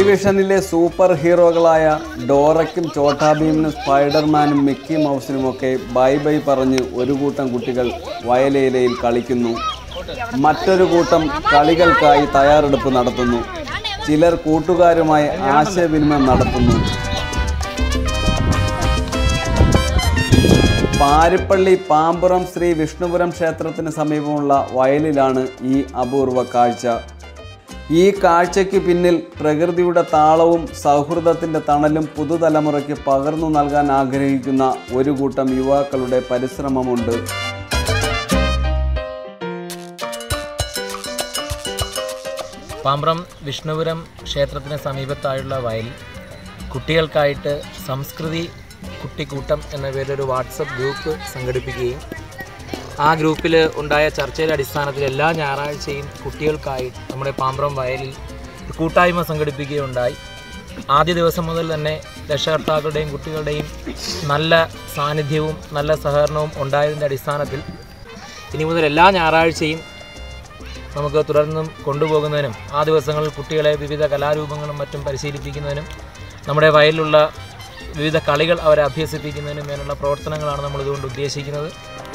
ടെലിവിഷനിലെ super ഹീറോകളായ ഡോറയ്ക്കും ചോട്ടാഭീമിനും സ്പൈഡർമാനും മിക്കി മൗസിനുമൊക്കെ ബൈ ബൈ പറഞ്ഞ് ഒരു കൂട്ടം കുട്ടികൾ വയലേലയിൽ കളിക്കുന്നു മറ്റൊരു കൂട്ടം കളികൾക്കായി തയ്യാറെടുപ്പ് നടത്തുന്നു ചിലർ കൂട്ടുകാരുമായി ആശയവിനിമയം നടത്തുന്നു പാരിപ്പള്ളി പാമ്പുറം ശ്രീ വിഷ്ണുപുരം ക്ഷേത്രത്തിന് സമീപമുള്ള വയലിലാണ് ഈ അപൂർവ കാഴ്ച ഈ കാഴ്ചയ്ക്ക് പിന്നിൽ പ്രകൃതിയുടെ താളവും സൗഹൃദത്തിൻ്റെ തണലും പുതുതലമുറയ്ക്ക് പകർന്നു നൽകാൻ ആഗ്രഹിക്കുന്ന ഒരു കൂട്ടം യുവാക്കളുടെ പരിശ്രമമുണ്ട് പാമ്പ്രം വിഷ്ണുപുരം ക്ഷേത്രത്തിന് സമീപത്തായുള്ള വയൽ കുട്ടികൾക്കായിട്ട് സംസ്കൃതി കുട്ടിക്കൂട്ടം എന്ന പേരിലൊരു വാട്സപ്പ് ഗ്രൂപ്പ് സംഘടിപ്പിക്കുകയും ആ ഗ്രൂപ്പിൽ ഉണ്ടായ ചർച്ചയുടെ അടിസ്ഥാനത്തിൽ എല്ലാ ഞായറാഴ്ചയും കുട്ടികൾക്കായി നമ്മുടെ പാമ്പ്രം വയലിൽ ഒരു കൂട്ടായ്മ സംഘടിപ്പിക്കുകയുണ്ടായി ആദ്യ ദിവസം മുതൽ തന്നെ രക്ഷകർത്താക്കളുടെയും കുട്ടികളുടെയും നല്ല സാന്നിധ്യവും നല്ല സഹകരണവും ഉണ്ടായതിൻ്റെ അടിസ്ഥാനത്തിൽ ഇനി മുതൽ എല്ലാ ഞായറാഴ്ചയും നമുക്ക് തുടർന്നും കൊണ്ടുപോകുന്നതിനും ആ ദിവസങ്ങളിൽ കുട്ടികളെ വിവിധ കലാരൂപങ്ങളും മറ്റും പരിശീലിപ്പിക്കുന്നതിനും നമ്മുടെ വയലിലുള്ള വിവിധ കളികൾ അവരെ അഭ്യസിപ്പിക്കുന്നതിനും വേനുള്ള പ്രവർത്തനങ്ങളാണ് നമ്മൾ ഇതുകൊണ്ട് ഉദ്ദേശിക്കുന്നത്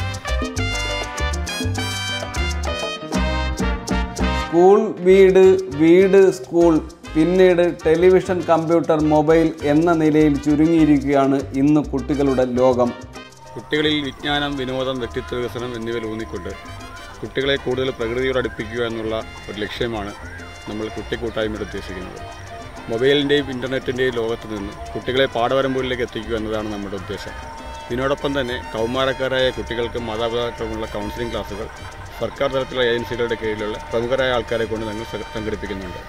സ്കൂൾ വീട് വീട് സ്കൂൾ പിന്നീട് ടെലിവിഷൻ കമ്പ്യൂട്ടർ മൊബൈൽ എന്ന നിലയിൽ ചുരുങ്ങിയിരിക്കുകയാണ് ഇന്ന് കുട്ടികളുടെ ലോകം കുട്ടികളിൽ വിജ്ഞാനം വിനോദം വ്യക്തിത്വ വികസനം എന്നിവയിൽ ഊന്നിക്കൊണ്ട് കുട്ടികളെ കൂടുതൽ പ്രകൃതിയോട് അടുപ്പിക്കുക എന്നുള്ള ഒരു ലക്ഷ്യമാണ് നമ്മൾ കുട്ടിക്കൂട്ടായ്മയുടെ ഉദ്ദേശിക്കുന്നത് മൊബൈലിൻ്റെയും ഇൻ്റർനെറ്റിൻ്റെയും ലോകത്ത് നിന്ന് കുട്ടികളെ പാഠവരമ്പുകളിലേക്ക് എത്തിക്കുക എന്നതാണ് നമ്മുടെ ഉദ്ദേശം ഇതിനോടൊപ്പം തന്നെ കൗമാരക്കാരായ കുട്ടികൾക്കും മാതാപിതാക്കൾക്കുമുള്ള കൗൺസിലിംഗ് ക്ലാസുകൾ സർക്കാർ തലത്തിലുള്ള ഏജൻസികളുടെ കീഴിലുള്ള പ്രമുഖരായ ആൾക്കാരെ കൊണ്ട് ഞങ്ങൾ സ- സംഘടിപ്പിക്കുന്നുണ്ട്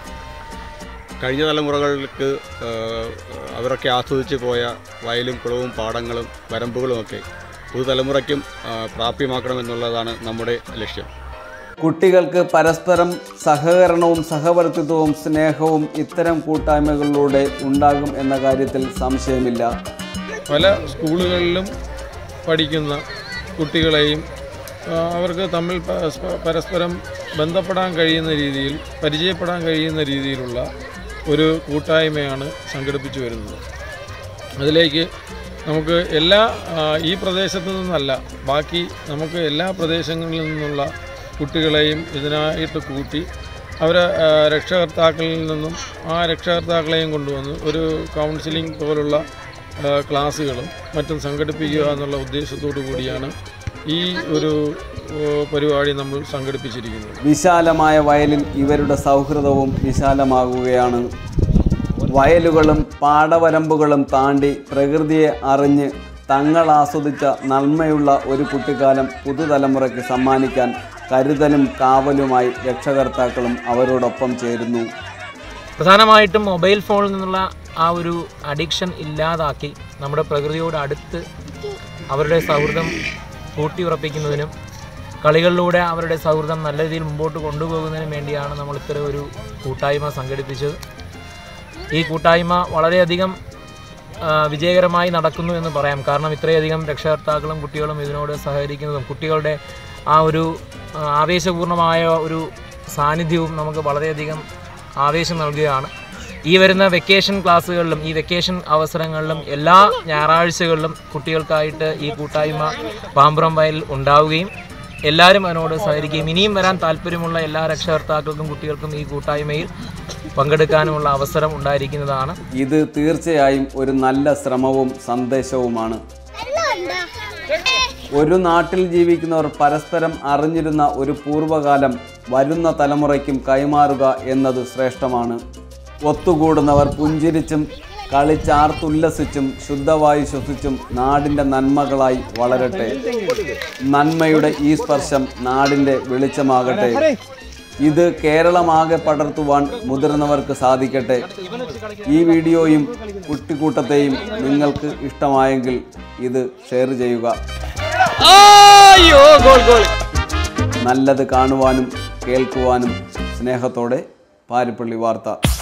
കഴിഞ്ഞ തലമുറകൾക്ക് ആ, അവരൊക്കെ ആസ്വദിച്ച് പോയ വയലും കുളവും പാടങ്ങളും വരമ്പുകളുമൊക്കെ പുതുതലമുറയ്ക്കും ആ, പ്രാപ്യമാക്കണമെന്നുള്ളതാണ് നമ്മുടെ ലക്ഷ്യം കുട്ടികൾക്ക് പരസ്പരം സഹകരണവും സഹവർത്തിത്വവും സ്നേഹവും ഇത്തരം കൂട്ടായ്മകളിലൂടെ ഉണ്ടാകും എന്ന കാര്യത്തിൽ സംശയമില്ല പല സ്കൂളുകളിലും പഠിക്കുന്ന കുട്ടികളെയും ആ, അവർക്ക് തമ്മിൽ പരസ്പ- പരസ്പരം ബന്ധപ്പെടാൻ കഴിയുന്ന രീതിയിൽ പരിചയപ്പെടാൻ കഴിയുന്ന രീതിയിലുള്ള ഒരു കൂട്ടായ്മയാണ് സംഘടിപ്പിച്ചു വരുന്നത് അതിലേക്ക് നമുക്ക് എല്ലാ ആ, ഈ പ്രദേശത്തു നിന്നല്ല ബാക്കി നമുക്ക് എല്ലാ പ്രദേശങ്ങളിൽ നിന്നുള്ള കുട്ടികളെയും ഇതിനായിട്ട് കൂട്ടി അവരെ ആ, രക്ഷകർത്താക്കളിൽ നിന്നും ആ രക്ഷകർത്താക്കളെയും കൊണ്ടുവന്ന് ഒരു കൗൺസിലിംഗ് പോലുള്ള ആ, ക്ലാസ്സുകളും മറ്റും സംഘടിപ്പിക്കുക എന്നുള്ള ഉദ്ദേശത്തോടു കൂടിയാണ് ഈ ഒരു ഓ, പരിപാടി നമ്മൾ സംഘടിപ്പിച്ചിരിക്കുന്നത് വിശാലമായ വയലിൽ ഇവരുടെ സൗഹൃദവും വിശാലമാകുകയാണ് വയലുകളും പാടവരമ്പുകളും താണ്ടി പ്രകൃതിയെ അറിഞ്ഞ് തങ്ങൾ ആസ്വദിച്ച നന്മയുള്ള ഒരു കുട്ടിക്കാലം പുതുതലമുറയ്ക്ക് സമ്മാനിക്കാൻ കരുതലും കാവലുമായി രക്ഷകർത്താക്കളും അവരോടൊപ്പം ചേരുന്നു പ്രധാനമായിട്ടും മൊബൈൽ ഫോണിൽ നിന്നുള്ള ആ ഒരു അഡിക്ഷൻ ഇല്ലാതാക്കി നമ്മുടെ പ്രകൃതിയോട് അടുത്ത് അവരുടെ സൗഹൃദം കൂട്ടിയുറപ്പിക്കുന്നതിനും കളികളിലൂടെ അവരുടെ സൗഹൃദം നല്ല രീതിയിൽ മുമ്പോട്ട് കൊണ്ടുപോകുന്നതിനും വേണ്ടിയാണ് നമ്മൾ ഇത്തരം ഒരു കൂട്ടായ്മ സംഘടിപ്പിച്ചത് ഈ കൂട്ടായ്മ വളരെയധികം ആ, വിജയകരമായി നടക്കുന്നു എന്ന് പറയാം കാരണം ഇത്രയധികം രക്ഷകർത്താക്കളും കുട്ടികളും ഇതിനോട് സഹകരിക്കുന്നതും കുട്ടികളുടെ ആ ഒരു ആ, ആവേശപൂർണമായ ഒരു സാന്നിധ്യവും നമുക്ക് വളരെയധികം ആവേശം നൽകുകയാണ് ഈ വരുന്ന വെക്കേഷൻ ക്ലാസ്സുകളിലും ഈ വെക്കേഷൻ അവസരങ്ങളിലും എല്ലാ ഞായറാഴ്ചകളിലും കുട്ടികൾക്കായിട്ട് ഈ കൂട്ടായ്മ പാമ്പ്രം വയലിൽ ഉണ്ടാവുകയും എല്ലാവരും അതിനോട് സഹകരിക്കുകയും ഇനിയും വരാൻ താല്പര്യമുള്ള എല്ലാ രക്ഷകർത്താക്കൾക്കും കുട്ടികൾക്കും ഈ കൂട്ടായ്മയിൽ പങ്കെടുക്കാനുമുള്ള അവസരം ഉണ്ടായിരിക്കുന്നതാണ് ഇത് തീർച്ചയായും ഒരു നല്ല ശ്രമവും സന്ദേശവുമാണ് ഒരു നാട്ടിൽ ജീവിക്കുന്നവർ പരസ്പരം അറിഞ്ഞിരുന്ന ഒരു പൂർവ്വകാലം വരുന്ന തലമുറയ്ക്കും കൈമാറുക എന്നത് ശ്രേഷ്ഠമാണ് ഒത്തുകൂടുന്നവർ പുഞ്ചിരിച്ചും കളിച്ചാർത്തുല്ലസിച്ചും ശുദ്ധവായു ശ്വസിച്ചും നാടിൻ്റെ നന്മകളായി വളരട്ടെ നന്മയുടെ ഈ സ്പർശം നാടിൻ്റെ വെളിച്ചമാകട്ടെ ഇത് കേരളമാകെ പടർത്തുവാൻ മുതിർന്നവർക്ക് സാധിക്കട്ടെ ഈ വീഡിയോയും കുട്ടിക്കൂട്ടത്തെയും നിങ്ങൾക്ക് ഇഷ്ടമായെങ്കിൽ ഇത് ഷെയർ ചെയ്യുക നല്ലത് കാണുവാനും കേൾക്കുവാനും സ്നേഹത്തോടെ പാരിപ്പള്ളി വാർത്ത